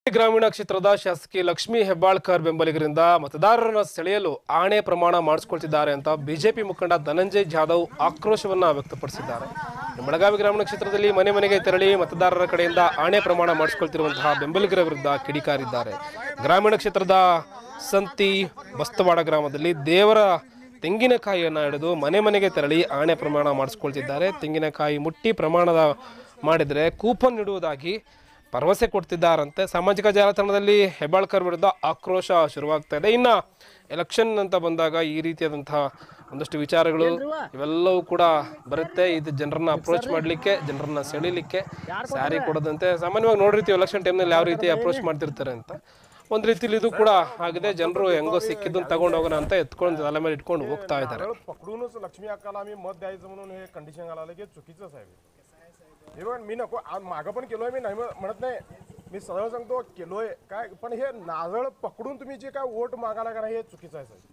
ಗ್ರಾಮೀಣ ಕ್ಷೇತ್ರದ ಶಾಸಕಿ ಲಕ್ಷ್ಮೀ ಹೆಬ್ಬಾಳ್ಕರ್ ಬೆಂಬಲಿಗರಿಂದ ಮತದಾರರನ್ನ ಸೆಳೆಯಲು ಆಣೆ ಪ್ರಮಾಣ ಮಾಡಿಸ್ಕೊಳ್ತಿದ್ದಾರೆ ಅಂತ ಬಿಜೆಪಿ ಮುಖಂಡ ಧನಂಜಯ್ ಜಾಧವ್ ಆಕ್ರೋಶವನ್ನ ವ್ಯಕ್ತಪಡಿಸಿದ್ದಾರೆ ಬೆಳಗಾವಿ ಗ್ರಾಮೀಣ ಕ್ಷೇತ್ರದಲ್ಲಿ ಮನೆ ಮನೆಗೆ ತೆರಳಿ ಮತದಾರರ ಕಡೆಯಿಂದ ಆಣೆ ಪ್ರಮಾಣ ಮಾಡಿಸಿಕೊಳ್ತಿರುವಂತಹ ಬೆಂಬಲಿಗರ ವಿರುದ್ಧ ಕಿಡಿಕಾರಿದ್ದಾರೆ ಗ್ರಾಮೀಣ ಕ್ಷೇತ್ರದ ಸಂತಿ ಬಸ್ತವಾಡ ಗ್ರಾಮದಲ್ಲಿ ದೇವರ ತೆಂಗಿನಕಾಯಿಯನ್ನು ಹಿಡಿದು ಮನೆ ಮನೆಗೆ ತೆರಳಿ ಆಣೆ ಪ್ರಮಾಣ ಮಾಡಿಸ್ಕೊಳ್ತಿದ್ದಾರೆ ತೆಂಗಿನಕಾಯಿ ಮುಟ್ಟಿ ಪ್ರಮಾಣದ ಮಾಡಿದರೆ ಕೂಪನ್ ನೀಡುವುದಾಗಿ ಭರವಸೆ ಕೊಡ್ತಿದ್ದಾರಂತೆ ಸಾಮಾಜಿಕ ಜಾಲತಾಣದಲ್ಲಿ ಹೆಬ್ಬಾಳ್ಕರ್ ವಿರುದ್ಧ ಆಕ್ರೋಶ ಶುರುವಾಗ್ತಾ ಇದೆ ಇನ್ನು ಎಲೆಕ್ಷನ್ ಅಂತ ಬಂದಾಗ ಈ ರೀತಿಯಾದಂತಹ ಒಂದಷ್ಟು ವಿಚಾರಗಳು ಇವೆಲ್ಲವೂ ಕೂಡ ಬರುತ್ತೆ ಇದು ಜನರನ್ನ ಅಪ್ರೋಚ್ ಮಾಡಲಿಕ್ಕೆ ಜನರನ್ನ ಸೆಳೀಲಿಕ್ಕೆ ಸ್ಯಾರಿ ಕೊಡೋದಂತೆ ಸಾಮಾನ್ಯವಾಗಿ ನೋಡಿರ್ತೀವಿ ಎಲೆಕ್ಷನ್ ಟೈಮ್ನಲ್ಲಿ ಯಾವ ರೀತಿ ಅಪ್ರೋಚ್ ಮಾಡ್ತಿರ್ತಾರೆ ಅಂತ ಒಂದು ರೀತಿಲಿ ಇದು ಕೂಡ ಆಗಿದೆ ಜನರು ಹೆಂಗೋ ಸಿಕ್ಕಿದ್ದನ್ನು ತಗೊಂಡು ಹೋಗೋಣ ಅಂತ ಎತ್ಕೊಂಡು ತಲೆ ಮೇಲೆ ಇಟ್ಕೊಂಡು ಹೋಗ್ತಾ ಇದ್ದಾರೆ नारळ पकडूनच लक्ष्मी अक्काला आम्ही मत द्यायचं म्हणून हे कंडिशन घालायला की चुकीचंच आहे हे बघा मी नको आ- मागं पण केलोय मी नाही म्ह- म्हणत नाही मी सरळ सांगतो केलोय काय पण हे नारळ पकडून तुम्ही जे काय वोट मागायला का नाही हे चुकीचं आहे साहेब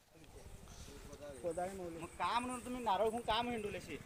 मग का म्हणून तुम्ही नारळ घेऊन का म्हणून डोलेशी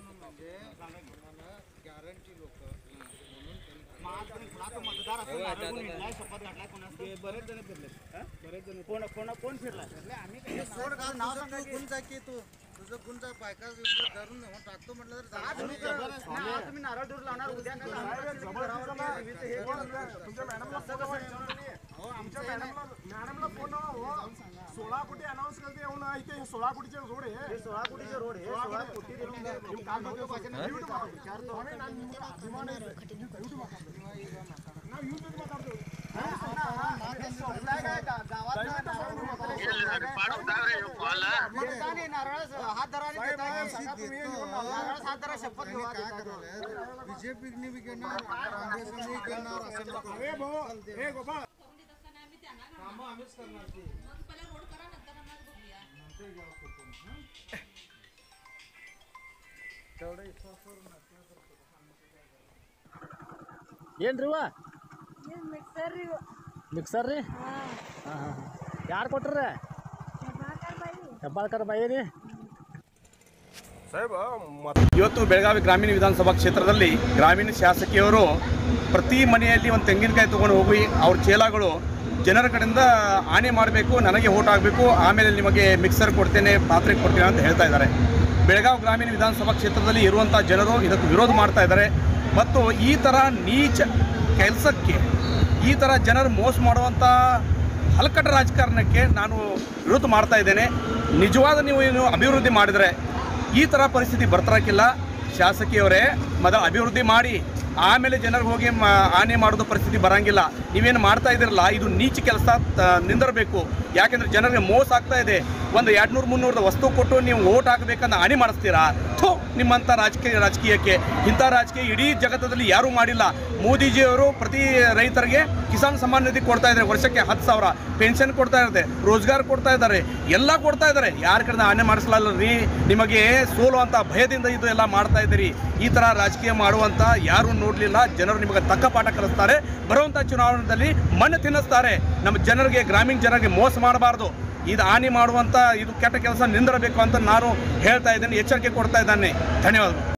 मतदार असं नारळ घेऊन हिंडलाय, शपथ घातलाय कोणाचं? बरेच जण फिरले बरेच जण कोण कोण कोण फिरलाय आम्ही सोड का नाव सांगा गुंजा की तू तुझं गुंजा बायका बिंजा धरून नेऊन टाकतो म्हटलं तर आज तुम्ही करा. आज तुम्ही नारळ दूर लावणार उद्या काय लावणार? तुम्ही घरावर हे ते- हे केलं. तुमच्या मॅडमला फोन आमच्या मॅडमला मॅडमला फोन सोळा कोटी अनाऊन्स करते येऊन इथे हे सोळा कोटीचे रोड आहे हे सोळा कोटीचे रोड हे सोळा कोटी दिलं. ನಿಮ್ ಕಾಲ್ ಬಗ್ಗೆ ಭಾಷೆನ YouTube ಮಾತಾಡ್ತೀವಿ. ಆಮೇಲೆ ನಾನು ನಿಮ್ಗೆ ಅಭಿಮಾನ ಇದೆ. ನೀವು YouTube ಮಾತಾಡ್ತೀವಿ. ನಾವು YouTube ಮಾತಾಡ್ತೀವಿ. सोडलाय काय गा- गावात काय नारळ घेऊन होता रे? देताना नारळ हात धरा आणि देताना सांगा तुम्ही नारळ हात धरा शपथ घेऊ काय करायला बीजेपीने बी घेणार काँग्रेसने घेणार असं नको ए भाऊ ए गोपाळ ಏನ್ರಿ ಇವ ಏನ್ ಮಿಕ್ಸರ್ ಇವು ಮಿಕ್ಸರ್ ರೀ ಹಾಂ ಹಾಂ ಹಾಂ ಯಾರು ಕೊಟ್ರಿ ಹೆಬ್ಬಾಳ್ಕರ್ ಬಾಯಿ ಹೆಬ್ಬಾಳ್ಕರ್ ಬಾಯಿ ರೀ साहेब मत ಇವತ್ತು ಬೆಳಗಾವಿ ಗ್ರಾಮೀಣ ವಿಧಾನಸಭಾ ಕ್ಷೇತ್ರದಲ್ಲಿ ಗ್ರಾಮೀಣ ಶಾಸಕಿಯವರು ಪ್ರತಿ ಮನೆಯಲ್ಲಿ ಒಂದು ತೆಂಗಿನಕಾಯಿ ತೊಗೊಂಡು ಹೋಗಿ ಅವ್ರ ಚೇಲಾಗಳು ಜನರ ಕಡೆಯಿಂದ ಆನೆ ಮಾಡಬೇಕು ನನಗೆ ಓಟ್ ಆಗಬೇಕು ಆಮೇಲೆ ನಿಮಗೆ ಮಿಕ್ಸರ್ ಕೊಡ್ತೇನೆ ಪಾತ್ರೆ ಕೊಡ್ತೇನೆ ಅಂತ ಹೇಳ್ತಾ ಇದ್ದಾರೆ ಬೆಳಗಾವಿ ಗ್ರಾಮೀಣ ವಿಧಾನಸಭಾ ಕ್ಷೇತ್ರದಲ್ಲಿ ಇರುವಂಥ ಜನರು ಇದಕ್ಕೆ ವಿರೋಧ ಮಾಡ್ತಾ ಇದ್ದಾರೆ ಮತ್ತು ಈ ಥರ ನೀಚ ಕೆಲಸಕ್ಕೆ ಈ ಥರ ಜನರು ಮೋಸ ಮಾಡುವಂಥ ಹಲಕಟ್ಟ ರಾಜಕಾರಣಕ್ಕೆ ನಾನು ವಿರೋಧ ಮಾಡ್ತಾ ಇದ್ದೇನೆ ನಿಜವಾದ ನೀವು ಏನು ಅಭಿವೃದ್ಧಿ ಮಾಡಿದರೆ ಈ ಥರ ಪರಿಸ್ಥಿತಿ ಬರ್ತಿರಕ್ಕಿಲ್ಲ ಶಾಸಕಿಯವರೇ ಮೊದಲು ಅಭಿವೃದ್ಧಿ ಮಾಡಿ ಆಮೇಲೆ ಜನರಿಗೆ ಹೋಗಿ ಮ ಹಾನಿ ಮಾಡೋದು ಪರಿಸ್ಥಿತಿ ಬರಂಗಿಲ್ಲ ನೀವೇನು ಮಾಡ್ತಾ ಇದ್ದೀರಲ್ಲ ಇದು ನೀಚ ಕೆಲಸ ನಿಂದಿರಬೇಕು ಯಾಕೆಂದ್ರೆ ಜನರಿಗೆ ಮೋಸ ಆಗ್ತಾ ಇದೆ ಒಂದು ಎರಡು ನೂರು ಮುನ್ನೂರದ ವಸ್ತು ಕೊಟ್ಟು ನೀವು ಓಟ್ ಹಾಕಬೇಕಂತ ಹಾನಿ ಮಾಡಿಸ್ತೀರಾ ಥೋ ನಿಮ್ಮಂಥ ರಾಜಕೀಯ ರಾಜಕೀಯಕ್ಕೆ ಇಂಥ ರಾಜಕೀಯ ಇಡೀ ಜಗತ್ತದಲ್ಲಿ ಯಾರೂ ಮಾಡಿಲ್ಲ ಮೋದಿಜಿಯವರು ಪ್ರತಿ ರೈತರಿಗೆ ಕಿಸಾನ್ ಸಮ್ಮಾನ್ ನಿಧಿ ಕೊಡ್ತಾ ಇದ್ದಾರೆ ವರ್ಷಕ್ಕೆ ಹತ್ತು ಸಾವಿರ ಪೆನ್ಷನ್ ಕೊಡ್ತಾ ಇದ್ದಾರೆ ರೋಜ್ಗಾರ್ ಕೊಡ್ತಾ ಇದ್ದಾರೆ ಎಲ್ಲ ಕೊಡ್ತಾ ಇದ್ದಾರೆ ಯಾರ ಕಡೆ ಹಾನಿ ಮಾಡಿಸ್ಲಲ್ಲ ರೀ ನಿಮಗೆ ಸೋಲುವಂಥ ಭಯದಿಂದ ಇದು ಎಲ್ಲ ಮಾಡ್ತಾ ಇದ್ದೀರಿ ಈ ಥರ ರಾಜಕೀಯ ಮಾಡುವಂಥ ಯಾರೂ ನೋಡಲಿಲ್ಲ ಜನರು ನಿಮಗೆ ತಕ್ಕ ಪಾಠ ಕಲಿಸ್ತಾರೆ ಬರುವಂಥ ಚುನಾವಣೆಯಲ್ಲಿ ಮಣ್ಣು ತಿನ್ನಿಸ್ತಾರೆ ನಮ್ಮ ಜನರಿಗೆ ಗ್ರಾಮೀಣ ಜನರಿಗೆ ಮೋಸ ಮಾಡಬಾರ್ದು ಇದು ಹಾನಿ ಮಾಡುವಂಥ ಇದು ಕೆಟ್ಟ ಕೆಲಸ ನಿಂದಿರಬೇಕು ಅಂತ ನಾನು ಹೇಳ್ತಾ ಇದ್ದೇನೆ ಎಚ್ಚರಿಕೆ ಕೊಡ್ತಾ ಇದ್ದಾನೆ ಧನ್ಯವಾದಗಳು